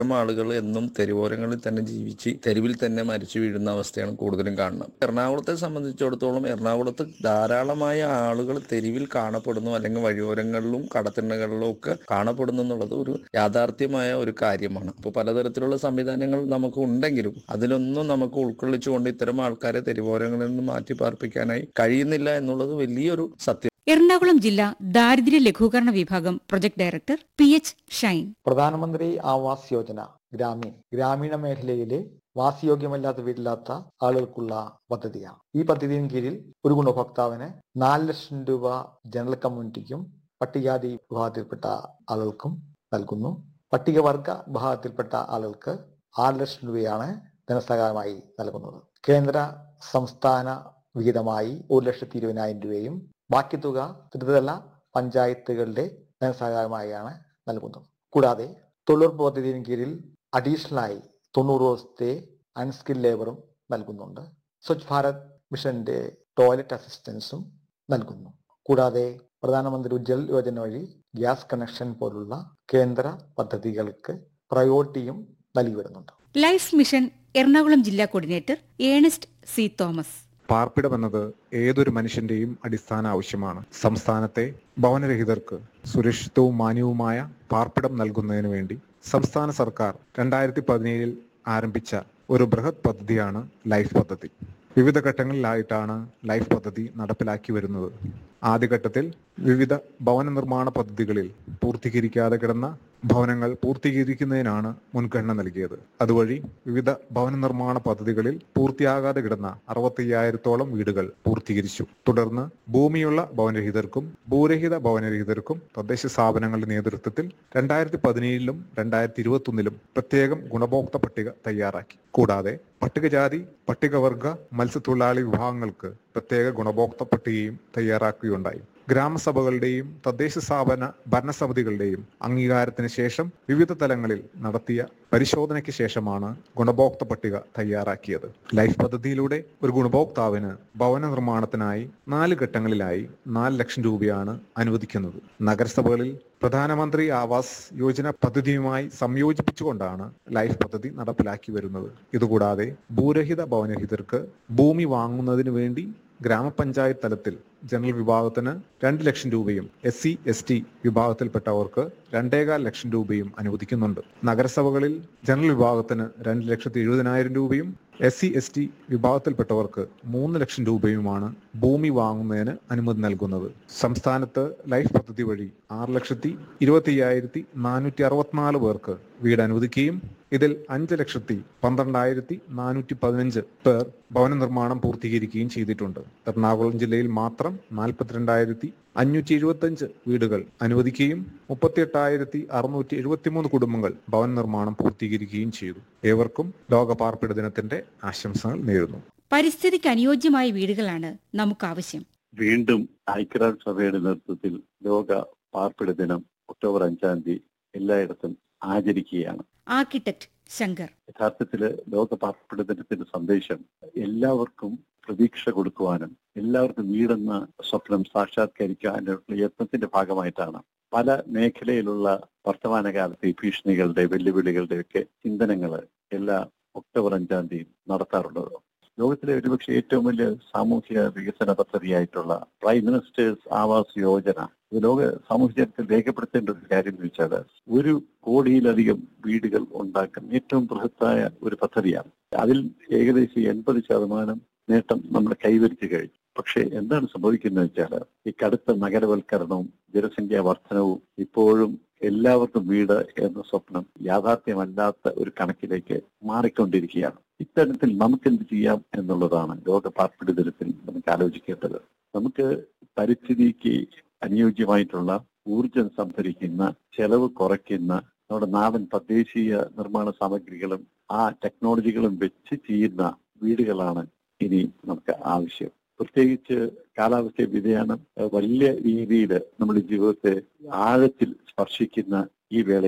ഇത്തരം ആളുകൾ എന്നും തെരുവോരങ്ങളിൽ തന്നെ ജീവിച്ച് തെരുവിൽ തന്നെ മരിച്ചു വീഴുന്ന അവസ്ഥയാണ് കൂടുതലും കാണുന്നത് എറണാകുളത്തെ സംബന്ധിച്ചിടത്തോളം എറണാകുളത്ത് ധാരാളമായ ആളുകൾ തെരുവിൽ കാണപ്പെടുന്നു അല്ലെങ്കിൽ വഴിയോരങ്ങളിലും കടത്തിണ്ണകളിലും ഒക്കെ കാണപ്പെടുന്നു എന്നുള്ളത് ഒരു യാഥാർത്ഥ്യമായ ഒരു കാര്യമാണ് അപ്പോൾ പലതരത്തിലുള്ള സംവിധാനങ്ങൾ നമുക്ക് ഉണ്ടെങ്കിലും അതിലൊന്നും നമുക്ക് ഉൾക്കൊള്ളിച്ചുകൊണ്ട് ഇത്തരം ആൾക്കാരെ തെരുവോരങ്ങളിൽ നിന്ന് മാറ്റി പാർപ്പിക്കാനായി കഴിയുന്നില്ല എന്നുള്ളത് വലിയൊരു സത്യം എറണാകുളം ജില്ലാ ദാരിദ്ര്യ ലഘൂകരണ വിഭാഗം project director P H Shine പ്രധാനമന്ത്രി ആവാസ് യോജന ഗ്രാമീൺ ഗ്രാമീണ മേഖലയിലെ വാസയോഗ്യമല്ലാത്ത വീടില്ലാത്ത ആളുകൾക്കുള്ള പദ്ധതിയാണ് ഈ പദ്ധതിயின் കീഴിൽ ഒരു ഗുണഭോക്താവിന് നാല് ലക്ഷം രൂപ ജനറൽ കമ്മ്യൂണിറ്റിക്കും പട്ടികജാതി വിഭാഗത്തിൽപ്പെട്ട ആളുകൾക്കും നൽകുന്നു പട്ടികവർഗ വിഭാഗത്തിൽപ്പെട്ട ആളുകൾക്ക് ആറ് ലക്ഷം രൂപയാണ് ധനസഹായമായി നൽകുന്നത് കേന്ദ്ര സംസ്ഥാന വിഹിതമായി ഒരു ലക്ഷത്തി ഇരുപതിനായിരം രൂപയും ബാക്കി തുക ത്രിതല പഞ്ചായത്തുകളുടെ ധനസഹായമായാണ് നൽകുന്നത് കൂടാതെ തൊഴിലുറപ്പ് പദ്ധതിயின் കീഴിൽ അഡീഷണലായി തൊണ്ണൂറ് ദിവസത്തെ അൺസ്കിൽ ലേബറും നൽകുന്നുണ്ട് സ്വച്ഛ് ഭാരത് മിഷന്റെ ടോയ്ലറ്റ് അസിസ്റ്റൻസും നൽകുന്നു കൂടാതെ പ്രധാനമന്ത്രി ഉജ്ജൽ യോജന വഴി ഗ്യാസ് കണക്ഷൻ പോലുള്ള കേന്ദ്ര പദ്ധതികൾക്ക് പ്രയോറിറ്റിയും നൽകി വരുന്നുണ്ട് ലൈഫ് മിഷൻ എറണാകുളം ജില്ലാ കോർഡിനേറ്റർ ഏണസ്റ്റ് സി തോമസ് പാർപ്പിടമെന്നത് ഏതൊരു മനുഷ്യന്റെയും അടിസ്ഥാന ആവശ്യമാണ് സംസ്ഥാനത്തെ ഭവനരഹിതർക്ക് സുരക്ഷിതവും മാന്യവുമായ പാർപ്പിടം നൽകുന്നതിന് വേണ്ടി സംസ്ഥാന സർക്കാർ രണ്ടായിരത്തി പതിനേഴിൽ ആരംഭിച്ച ഒരു ബൃഹത് പദ്ധതിയാണ് ലൈഫ് പദ്ധതി വിവിധ ഘട്ടങ്ങളിലായിട്ടാണ് ലൈഫ് പദ്ധതി നടപ്പിലാക്കി വരുന്നത് ആദ്യഘട്ടത്തിൽ വിവിധ ഭവന നിർമ്മാണ പദ്ധതികളിൽ പൂർത്തീകരിക്കാതെ കിടന്ന ഭവനങ്ങൾ പൂർത്തീകരിക്കുന്നതിനാണ് മുൻഗണന നൽകിയത് അതുവഴി വിവിധ ഭവന നിർമ്മാണ പദ്ധതികളിൽ പൂർത്തിയാകാതെ കിടന്ന അറുപത്തയ്യായിരത്തോളം വീടുകൾ പൂർത്തീകരിച്ചു തുടർന്ന് ഭൂമിയുള്ള ഭവനരഹിതർക്കും ഭൂരഹിത ഭവനരഹിതർക്കും തദ്ദേശ സ്ഥാപനങ്ങളുടെ നേതൃത്വത്തിൽ രണ്ടായിരത്തി പതിനേഴിലും രണ്ടായിരത്തി ഇരുപത്തൊന്നിലും പ്രത്യേകം ഗുണഭോക്ത പട്ടിക തയ്യാറാക്കി കൂടാതെ പട്ടികജാതി പട്ടികവർഗ മത്സ്യത്തൊഴിലാളി വിഭാഗങ്ങൾക്ക് പ്രത്യേക ഗുണഭോക്ത പട്ടികയും തയ്യാറാക്കുകയുണ്ടായി ഗ്രാമസഭകളുടെയും തദ്ദേശ സ്ഥാപന ഭരണസമിതികളുടെയും അംഗീകാരത്തിന് ശേഷം വിവിധ തലങ്ങളിൽ നടത്തിയ പരിശോധനയ്ക്ക് ശേഷമാണ് ഗുണഭോക്ത പട്ടിക തയ്യാറാക്കിയത് ലൈഫ് പദ്ധതിയിലൂടെ ഒരു ഗുണഭോക്താവിന് ഭവന നിർമ്മാണത്തിനായി നാല് ഘട്ടങ്ങളിലായി നാല് ലക്ഷം രൂപയാണ് അനുവദിക്കുന്നത് നഗരസഭകളിൽ പ്രധാനമന്ത്രി ആവാസ് യോജന പദ്ധതിയുമായി സംയോജിപ്പിച്ചുകൊണ്ടാണ് ലൈഫ് പദ്ധതി നടപ്പിലാക്കി വരുന്നത് ഇതുകൂടാതെ ഭൂരഹിത ഭവനരഹിതർക്ക് ഭൂമി വാങ്ങുന്നതിന് വേണ്ടി ഗ്രാമപഞ്ചായത്ത് തലത്തിൽ ജനറൽ വിഭാഗത്തിന് രണ്ട് ലക്ഷം രൂപയും എസ് സി എസ് ടി വിഭാഗത്തിൽപ്പെട്ടവർക്ക് രണ്ടേകാൽ ലക്ഷം രൂപയും അനുവദിക്കുന്നുണ്ട് നഗരസഭകളിൽ ജനറൽ വിഭാഗത്തിന് രണ്ട് ലക്ഷത്തി എഴുപതിനായിരം രൂപയും എസ് സി എസ് ടി വിഭാഗത്തിൽപ്പെട്ടവർക്ക് മൂന്ന് ലക്ഷം രൂപയുമാണ് ഭൂമി വാങ്ങുന്നതിന് അനുമതി നൽകുന്നത് സംസ്ഥാനത്ത് ലൈഫ് പദ്ധതി വഴി ആറ് ലക്ഷത്തി ഇരുപത്തി അയ്യായിരത്തി നാനൂറ്റി അറുപത്തിനാല് പേർക്ക് വീട് അനുവദിക്കുകയും ഇതിൽ അഞ്ച് ലക്ഷത്തി പന്ത്രണ്ടായിരത്തി നാനൂറ്റി പതിനഞ്ച് പേർ ഭവന നിർമ്മാണം പൂർത്തീകരിക്കുകയും ചെയ്തിട്ടുണ്ട് എറണാകുളം ജില്ലയിൽ മാത്രം നാൽപ്പത്തിരണ്ടായിരത്തി അഞ്ഞൂറ്റി എഴുപത്തഞ്ച് വീടുകൾ അനുവദിക്കുകയും മുപ്പത്തിയെട്ടായിരത്തി അറുന്നൂറ്റി എഴുപത്തിമൂന്ന് കുടുംബങ്ങൾ ഭവന നിർമ്മാണം പൂർത്തീകരിക്കുകയും ചെയ്തു ഏവർക്കും ലോക പാർപ്പിട ദിനത്തിന്റെ ആശംസകൾ നേരുന്നു പരിസ്ഥിതിക്ക് അനുയോജ്യമായ വീടുകളാണ് നമുക്ക് ആവശ്യം വീണ്ടും ഐക്യരാഷ്ട്രസഭയുടെ നേതൃത്വത്തിൽ ലോക പാർപ്പിട ദിനം ഒക്ടോബർ അഞ്ചാം തീയതി എല്ലായിടത്തും ആചരിക്കുകയാണ് ആർക്കിടെക്ട് ശങ്കർ യഥാർത്ഥത്തില് ലോക പാർപ്പിട ദിനത്തിന്റെ സന്ദേശം എല്ലാവർക്കും പ്രതീക്ഷ കൊടുക്കുവാനും എല്ലാവർക്കും വീടെന്ന സ്വപ്നം സാക്ഷാത്കരിക്കാനുള്ള യത്നത്തിന്റെ ഭാഗമായിട്ടാണ് പല മേഖലയിലുള്ള വർത്തമാനകാലത്തെ ഈ ഭീഷണികളുടെ വെല്ലുവിളികളുടെ ഒക്കെ ചിന്തനങ്ങൾ എല്ലാ ഒക്ടോബർ അഞ്ചാം തീയതി നടത്താറുള്ളത് ലോകത്തിലെ ഒരുപക്ഷെ ഏറ്റവും വലിയ സാമൂഹിക വികസന പദ്ധതിയായിട്ടുള്ള പ്രൈം മിനിസ്റ്റേഴ്സ് ആവാസ് യോജന ഇത് ലോക സാമൂഹ്യ ചരിത്രത്തിൽ രേഖപ്പെടുത്തേണ്ട ഒരു കാര്യം എന്ന് വെച്ചാൽ ഒരു കോടിയിലധികം വീടുകൾ ഉണ്ടാക്കുന്ന ഏറ്റവും ബൃഹത്തായ ഒരു പദ്ധതിയാണ് അതിൽ ഏകദേശം എൺപത് ശതമാനം നേട്ടം നമ്മൾ കൈവരിച്ചു കഴിഞ്ഞു പക്ഷെ എന്താണ് സംഭവിക്കുന്നത് വെച്ചാൽ ഈ കടുത്ത നഗരവൽക്കരണവും ജനസംഖ്യാ വർധനവും ഇപ്പോഴും എല്ലാവർക്കും വീട് എന്ന സ്വപ്നം യാഥാർത്ഥ്യമല്ലാത്ത ഒരു കണക്കിലേക്ക് മാറിക്കൊണ്ടിരിക്കുകയാണ് ഇത്തരത്തിൽ നമുക്ക് എന്ത് ചെയ്യാം എന്നുള്ളതാണ് ലോക പാർപ്പിട ദിനത്തിൽ നമുക്ക് ആലോചിക്കേണ്ടത് നമുക്ക് പരിസ്ഥിതിക്ക് അനുയോജ്യമായിട്ടുള്ള ഊർജം സംഭരിക്കുന്ന ചെലവ് കുറയ്ക്കുന്ന നമ്മുടെ നാടൻ തദ്ദേശീയ നിർമ്മാണ സാമഗ്രികളും ആ ടെക്നോളജികളും വെച്ച് ചെയ്യുന്ന വീടുകളാണ് ഇനി നമുക്ക് ആവശ്യം പ്രത്യേകിച്ച് കാലാവസ്ഥ വ്യതിയാനം വലിയ രീതിയിൽ നമ്മുടെ ജീവിതത്തെ ആഴത്തിൽ സ്പർശിക്കുന്ന ഈ വേളയിൽ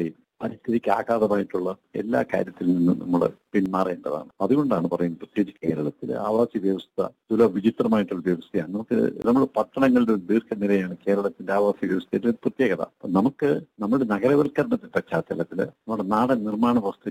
പരിസ്ഥിതിക്ക് ആഘാതമായിട്ടുള്ള എല്ലാ കാര്യത്തിൽ നിന്നും നമ്മൾ പിന്മാറേണ്ടതാണ് അതുകൊണ്ടാണ് പറയുന്നത് പ്രത്യേകിച്ച് കേരളത്തിലെ ആവാസ വ്യവസ്ഥ ഇതുപോലെ വിചിത്രമായിട്ടുള്ള വ്യവസ്ഥയാണ് നമുക്ക് നമ്മൾ പട്ടണങ്ങളുടെ ഒരു ദീർഘനിരയാണ് കേരളത്തിന്റെ ആവാസ വ്യവസ്ഥയുടെ ഒരു പ്രത്യേകത അപ്പൊ നമുക്ക് നമ്മുടെ നഗരവൽക്കരണത്തിന്റെ പശ്ചാത്തലത്തിൽ നമ്മുടെ നാടൻ നിർമ്മാണ വസ്തു